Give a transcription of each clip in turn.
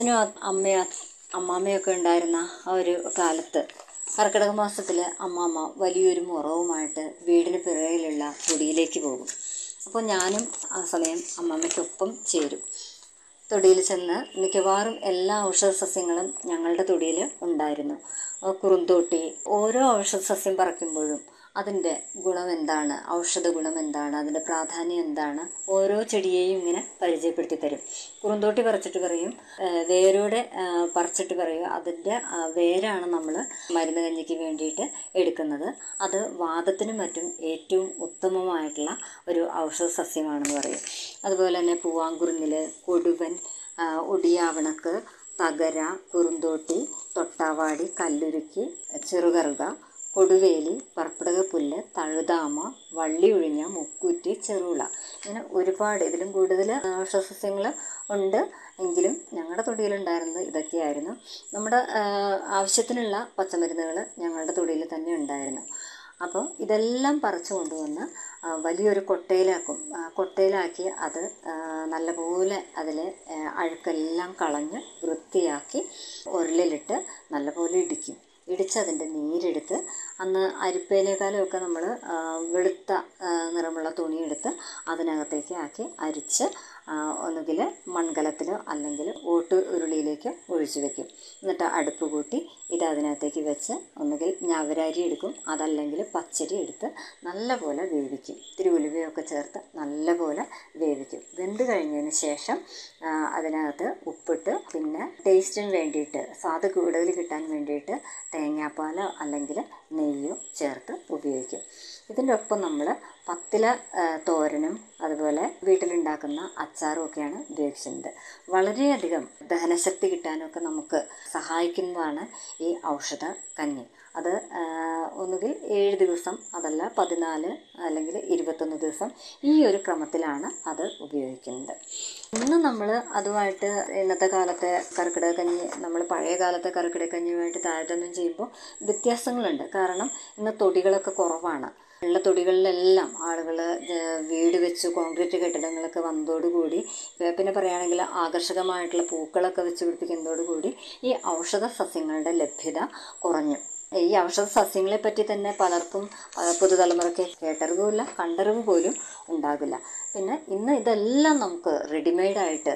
അച്ഛനും അമ്മയും അമ്മാമ്മയൊക്കെ ഉണ്ടായിരുന്ന ആ ഒരു കാലത്ത് കർക്കിടക മാസത്തിൽ അമ്മാമ്മ വലിയൊരു മുറവുമായിട്ട് വീടിന് പിറകിലുള്ള തൊടിയിലേക്ക് പോകും അപ്പോൾ ഞാനും ആ സമയം അമ്മാമ്മയ്ക്കൊപ്പം ചേരും തൊടിയിൽ ചെന്ന് മിക്കവാറും എല്ലാ ഔഷധ സസ്യങ്ങളും ഞങ്ങളുടെ തൊടിയിൽ ഉണ്ടായിരുന്നു ആ കുറുന്തോട്ടി ഓരോ ഔഷധ സസ്യം പറിക്കുമ്പോഴും അതിൻ്റെ ഗുണം എന്താണ് ഔഷധ ഗുണം എന്താണ് അതിൻ്റെ പ്രാധാന്യം എന്താണ് ഓരോ ചെടിയെയും ഇങ്ങനെ പരിചയപ്പെടുത്തി തരും കുറുന്തോട്ടി പറിച്ചിട്ട് പറയും ആ, വേരോടെ ആ, പറിച്ചിട്ട് പറയും അതിൻ്റെ ആ, വേരാണ് നമ്മൾ മരുന്ന് കഞ്ഞിക്ക് വേണ്ടിയിട്ട് എടുക്കുന്നത് അത് വാദത്തിനും മറ്റും ഏറ്റവും ഉത്തമമായിട്ടുള്ള ഒരു ഔഷധ സസ്യമാണെന്ന് പറയും അതുപോലെ തന്നെ പൂവാങ്കുറുന്നിൽ കൊടുവൻ ആ, ഒടിയാവണക്ക് തകര കുറുന്തോട്ടി തൊട്ടാവാടി കല്ലുരുക്കി ചെറുകറുക കൊടുവേലി പർപ്പിടക പുല്ല് തഴുതാമ വള്ളി ഒഴിഞ്ഞ മുക്കൂറ്റി ചെറുള ഇങ്ങനെ ഒരുപാട് ഇതിലും കൂടുതൽ ഔഷധസസ്യങ്ങൾ ഉണ്ട് എങ്കിലും ഞങ്ങളുടെ തൊടിയിലുണ്ടായിരുന്നത് ഇതൊക്കെയായിരുന്നു നമ്മുടെ ആ, ആവശ്യത്തിനുള്ള പച്ചമരുന്നുകൾ ഞങ്ങളുടെ തൊടിയിൽ തന്നെ ഉണ്ടായിരുന്നു അപ്പോൾ ഇതെല്ലാം പറിച്ചു കൊണ്ടുവന്ന് ആ, വലിയൊരു കൊട്ടയിലാക്കും ആ, കൊട്ടയിലാക്കി അത് ആ, നല്ലപോലെ അതിൽ അഴുക്കെല്ലാം കളഞ്ഞ് വൃത്തിയാക്കി ഉരുളിലിട്ട് നല്ലപോലെ ഇടിക്കും ഇടിച്ചതിൻ്റെ നീരെടുത്ത് അന്ന് അരിപ്പേനേക്കാളും ഒക്കെ നമ്മൾ വെളുത്ത ആ, നിറമുള്ള തുണിയെടുത്ത് അതിനകത്തേക്ക് ആക്കി അരിച്ച് ഒന്നുകിൽ മൺകലത്തിലോ അല്ലെങ്കിൽ ഓട്ട് ഉരുളിയിലേക്കോ ഒഴിച്ചു വെക്കും എന്നിട്ട് അടുപ്പ് കൂട്ടി ഇത് അതിനകത്തേക്ക് വെച്ച് ഒന്നുകിൽ ഞവരാരി എടുക്കും അതല്ലെങ്കിൽ പച്ചരി എടുത്ത് നല്ലപോലെ വേവിക്കും ഇത്തിരി ഉലുവയൊക്കെ ചേർത്ത് നല്ലപോലെ വേവിക്കും വെന്ത് കഴിഞ്ഞതിന് ശേഷം ആ, അതിനകത്ത് ഉപ്പിട്ട് പിന്നെ ടേസ്റ്റിന് വേണ്ടിയിട്ട് സ്വാദ് കൂടുതൽ കിട്ടാൻ വേണ്ടിയിട്ട് തേങ്ങാപ്പാലോ അല്ലെങ്കിൽ നെയ്യോ ചേർത്ത് ഉപയോഗിക്കും ഇതിൻ്റെ ഒപ്പം നമ്മൾ പത്തില ആ, തോരനും അതുപോലെ വീട്ടിലുണ്ടാക്കുന്ന അച്ചാറും ഒക്കെയാണ് ഉപയോഗിച്ചിരുന്നത് വളരെയധികം ദഹനശക്തി കിട്ടാനൊക്കെ നമുക്ക് സഹായിക്കുന്നതാണ് ഈ ഔഷധ കഞ്ഞി അത് ആ, ഒന്നുകിൽ ഏഴ് ദിവസം അതല്ല പതിനാല് അല്ലെങ്കിൽ ഇരുപത്തൊന്ന് ദിവസം ഈ ഒരു ക്രമത്തിലാണ് അത് ഉപയോഗിക്കുന്നത് ഇന്ന് നമ്മൾ അതുമായിട്ട് ഇന്നത്തെ കാലത്തെ കർക്കിടക കഞ്ഞി നമ്മൾ പഴയ കാലത്തെ കർക്കിടക കഞ്ഞിയുമായിട്ട് താരതമ്യം ചെയ്യുമ്പോൾ വ്യത്യാസങ്ങളുണ്ട് കാരണം ഇന്ന് തൊടികളൊക്കെ കുറവാണ് ഉള്ള തൊടികളിലെല്ലാം ആളുകൾ വീട് വെച്ച് കോൺക്രീറ്റ് കെട്ടിടങ്ങളൊക്കെ വന്നതോടുകൂടി ഏ, പിന്നെ പറയുകയാണെങ്കിൽ ആകർഷകമായിട്ടുള്ള പൂക്കളൊക്കെ വെച്ച് പിടിപ്പിക്കുന്നതോടുകൂടി ഈ ഔഷധ സസ്യങ്ങളുടെ ലഭ്യത കുറഞ്ഞു ഈ ഔഷധ സസ്യങ്ങളെ പറ്റി തന്നെ പലർക്കും ആ, പുതുതലമുറയ്ക്ക് കേട്ടറിവുമില്ല കണ്ടറിവ് പോലും ഉണ്ടാകില്ല പിന്നെ ഇന്ന് ഇതെല്ലാം നമുക്ക് റെഡിമെയ്ഡായിട്ട്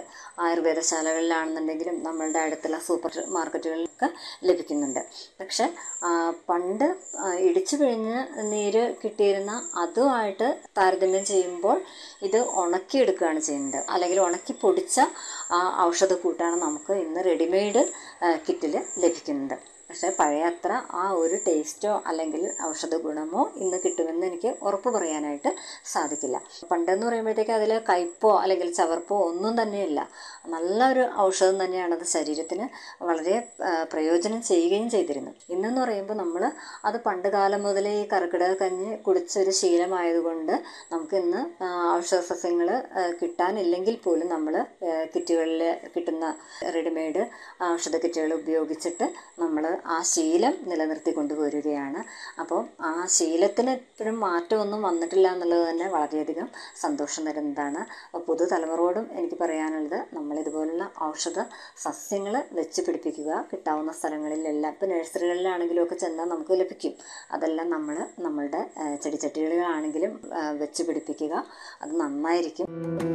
ആയുർവേദശാലകളിലാണെന്നുണ്ടെങ്കിലും നമ്മളുടെ അടുത്തുള്ള സൂപ്പർ മാർക്കറ്റുകളിലൊക്കെ ലഭിക്കുന്നുണ്ട് പക്ഷെ ആ, പണ്ട് ആ, ഇടിച്ചു പിഴിഞ്ഞ് നീര് കിട്ടിയിരുന്ന അതുമായിട്ട് താരതമ്യം ചെയ്യുമ്പോൾ ഇത് ഉണക്കിയെടുക്കുകയാണ് ചെയ്യുന്നത് അല്ലെങ്കിൽ ഉണക്കി പൊടിച്ച ആ ഔഷധക്കൂട്ടാണ് നമുക്ക് ഇന്ന് റെഡിമെയ്ഡ് കിറ്റിൽ ലഭിക്കുന്നത് പക്ഷേ പഴയ അത്ര ആ ഒരു ടേസ്റ്റോ അല്ലെങ്കിൽ ഔഷധ ഗുണമോ ഇന്ന് കിട്ടുമെന്ന് എനിക്ക് ഉറപ്പ് പറയാനായിട്ട് സാധിക്കില്ല പണ്ടെന്ന് പറയുമ്പോഴത്തേക്ക് അതിൽ കയ്പോ അല്ലെങ്കിൽ ചവർപ്പോ ഒന്നും തന്നെയില്ല നല്ലൊരു ഔഷധം തന്നെയാണ് അത് ശരീരത്തിന് വളരെ ആ, പ്രയോജനം ചെയ്യുകയും ചെയ്തിരുന്നു ഇന്നെന്ന് പറയുമ്പോൾ നമ്മൾ അത് പണ്ട് കാലം മുതലേ ഈ കർക്കിടക കഞ്ഞി കുടിച്ചൊരു ശീലമായതുകൊണ്ട് നമുക്ക് ഇന്ന് ആ, ഔഷധ സസ്യങ്ങൾ കിട്ടാനില്ലെങ്കിൽ പോലും നമ്മൾ കിറ്റുകളിൽ കിട്ടുന്ന റെഡിമെയ്ഡ് ഔഷധ കിറ്റുകൾ ഉപയോഗിച്ചിട്ട് നമ്മൾ ആ ശീലം നിലനിർത്തി കൊണ്ടുവരികയാണ് അപ്പോൾ ആ ശീലത്തിന് ഇപ്പോഴും മാറ്റമൊന്നും വന്നിട്ടില്ല എന്നുള്ളത് തന്നെ വളരെയധികം സന്തോഷം തരുന്നതാണ് അപ്പോൾ പുതുതലമുറയോടും എനിക്ക് പറയാനുള്ളത് നമ്മൾ ഇതുപോലുള്ള ഔഷധ സസ്യങ്ങൾ വെച്ച് പിടിപ്പിക്കുക കിട്ടാവുന്ന സ്ഥലങ്ങളിലെല്ലാം ഇപ്പോൾ നഴ്സറികളിലാണെങ്കിലും ഒക്കെ ചെന്നാൽ നമുക്ക് ലഭിക്കും അതെല്ലാം നമ്മൾ നമ്മളുടെ ആ, ചെടിച്ചട്ടികളിലാണെങ്കിലും ആ, വെച്ച് പിടിപ്പിക്കുക അത് നന്നായിരിക്കും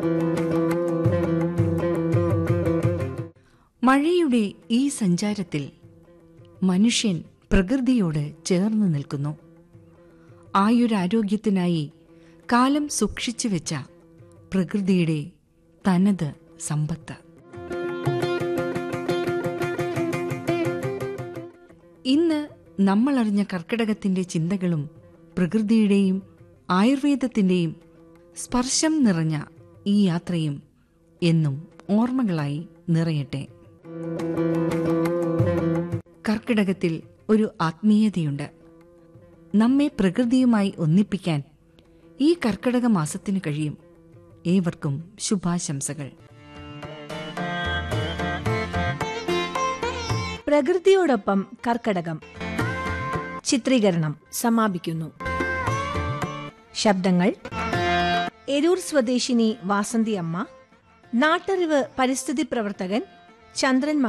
മഴയുടെ ഈ സഞ്ചാരത്തിൽ മനുഷ്യൻ പ്രകൃതിയോട് ചേർന്ന് നിൽക്കുന്നു ആയുരാരോഗ്യത്തിനായി കാലം സൂക്ഷിച്ചു വെച്ച പ്രകൃതിയുടെ തനത് സമ്പത്ത് ഇന്ന് നമ്മളറിഞ്ഞ കർക്കിടകത്തിന്റെ ചിന്തകളും പ്രകൃതിയുടെയും ആയുർവേദത്തിന്റെയും സ്പർശം നിറഞ്ഞ ഈ യാത്രയും എന്നും ഓർമ്മകളായി നിറയട്ടെ കർക്കിടകത്തിൽ ഒരു ആത്മീയതയുണ്ട് നമ്മെ പ്രകൃതിയുമായി ഒന്നിപ്പിക്കാൻ ഈ കർക്കിടക മാസത്തിന് കഴിയും ഏവർക്കും ശുഭാശംസകൾ പ്രകൃതിയോടൊപ്പം കർക്കടകം ചിത്രീകരണം സമാപിക്കുന്നു ശബ്ദങ്ങൾ എരൂർ സ്വദേശിനി വാസന്തി അമ്മ നാട്ടറിവ് പരിസ്ഥിതി പ്രവർത്തകൻ ചന്ദ്രൻ